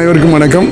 அனைவருக்கும் வணக்கம்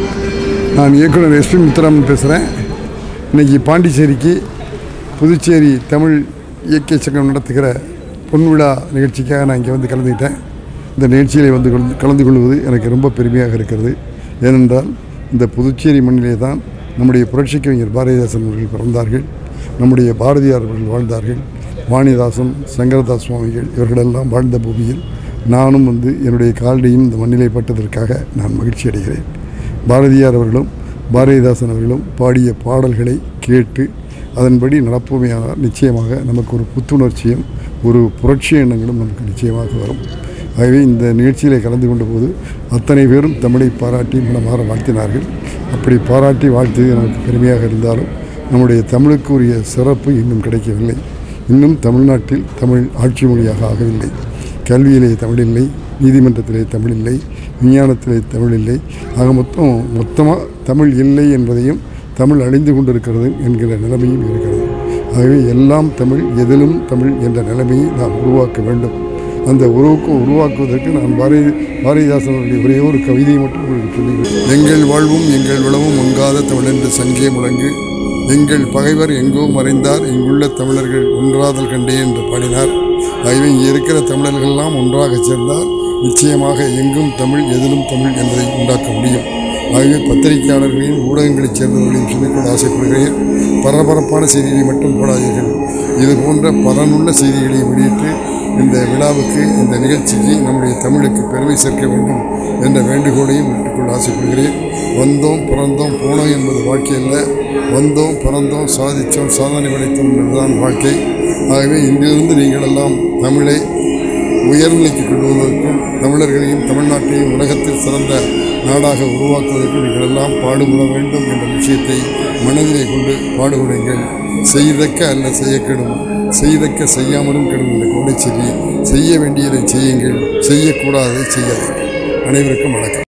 நான் இயக்குனர் எஸ்பி முத்துராமன் பேசுகிறேன் இன்னைக்கு பாண்டிச்சேரிக்கு புதுச்சேரி தமிழ் இயக்கிய சங்கம் நடத்துகிற பொன்விழா நிகழ்ச்சிக்காக நான் இங்கே வந்து கலந்துக்கிட்டேன் இந்த நிகழ்ச்சியில் வந்து கலந்து- கலந்து கொள்வது எனக்கு ரொம்ப பெருமையாக இருக்கிறது ஏனென்றால் இந்த புதுச்சேரி மண்ணிலே தான் நம்முடைய புரட்சி கவிஞர் பாரதிதாசன் அவர்கள் பிறந்தார்கள் நம்முடைய பாரதியார் அவர்கள் வாழ்ந்தார்கள் வாணிதாசன் சங்கரதாஸ் சுவாமிகள் இவர்களெல்லாம் வாழ்ந்த பூமியில் நானும் வந்து என்னுடைய காலடியும் இந்த மண்ணிலே பட்டதற்காக நான் மகிழ்ச்சி அடைகிறேன் பாரதியார் அவர்களும் பாரதிதாசன் அவர்களும் பாடிய பாடல்களை கேட்டு அதன்படி நடப்போமையானால் நிச்சயமாக நமக்கு ஒரு புத்துணர்ச்சியும் ஒரு புரட்சி எண்ணங்களும் நமக்கு நிச்சயமாக வரும் ஆகவே இந்த நிகழ்ச்சியில் கலந்து கொண்ட போது அத்தனை பேரும் தமிழை பாராட்டி மனமாற வாழ்த்தினார்கள் அப்படி பாராட்டி வாழ்த்தியது நமக்கு பெருமையாக இருந்தாலும் நம்முடைய தமிழுக்கு உரிய சிறப்பு இன்னும் கிடைக்கவில்லை இன்னும் தமிழ்நாட்டில் தமிழ் ஆட்சி மொழியாக ஆகவில்லை கல்வியிலே தமிழ் இல்லை நீதிமன்றத்திலே தமிழ் இல்லை விஞ்ஞானத்திலே தமிழ் இல்லை ஆக மொத்தம் மொத்தமாக தமிழ் இல்லை என்பதையும் தமிழ் அழிந்து கொண்டிருக்கிறது என்கிற நிலைமையும் இருக்கிறது ஆகவே எல்லாம் தமிழ் எதிலும் தமிழ் என்ற நிலைமையை நாம் உருவாக்க வேண்டும் அந்த உருவுக்கு உருவாக்குவதற்கு நான் பாரதி பாரதிதாசன் அவருடைய ஒரே ஒரு கவிதையை மட்டும் உங்களுக்கு சொல்லுகிறேன் எங்கள் வாழ்வும் எங்கள் உளவும் மங்காத தமிழ் என்று சங்கே முழங்கு எங்கள் பகைவர் எங்கோ மறைந்தார் இங்குள்ள தமிழர்கள் ஒன்றாதல் கண்டே என்று பாடினார் ஆகவே இங்கே இருக்கிற தமிழர்கள்லாம் ஒன்றாக சேர்ந்தால் நிச்சயமாக எங்கும் தமிழ் எதிலும் தமிழ் என்பதை உண்டாக்க முடியும் ஆகவே பத்திரிகையாளர்களையும் ஊடகங்களைச் சேர்ந்தவர்களையும் சொல்லிக்கொள்ள ஆசைப்படுகிறேன் பரபரப்பான செய்திகளை மட்டும் போடாதீர்கள் இது போன்ற பலனுள்ள செய்திகளை வெளியிட்டு இந்த விழாவுக்கு இந்த நிகழ்ச்சிக்கு நம்முடைய தமிழுக்கு பெருமை சேர்க்க வேண்டும் என்ற வேண்டுகோளையும் விட்டுக்கொள்ள ஆசைப்படுகிறேன் வந்தோம் பிறந்தோம் போனோம் என்பது வாழ்க்கை அல்ல வந்தோம் பிறந்தோம் சாதித்தோம் சாதனை படைத்தோம் என்பதுதான் வாழ்க்கை ஆகவே இன்றிலிருந்து நீங்களெல்லாம் தமிழை உயர்நிலைக்கு கொள்வதற்கும் தமிழர்களையும் தமிழ்நாட்டையும் உலகத்தில் சிறந்த நாடாக உருவாக்குவதற்கு நீங்கள் எல்லாம் பாடுபட வேண்டும் என்ற விஷயத்தை மனதிலே கொண்டு பாடுபடுங்கள் செய்தக்க அல்ல செய்யக்கெடும் செய்தக்க செய்யாமலும் கெடும் என்ற கோடை செய்ய செய்ய வேண்டியதை செய்யுங்கள் செய்யக்கூடாததை செய்யாதீர்கள் அனைவருக்கும் வணக்கம்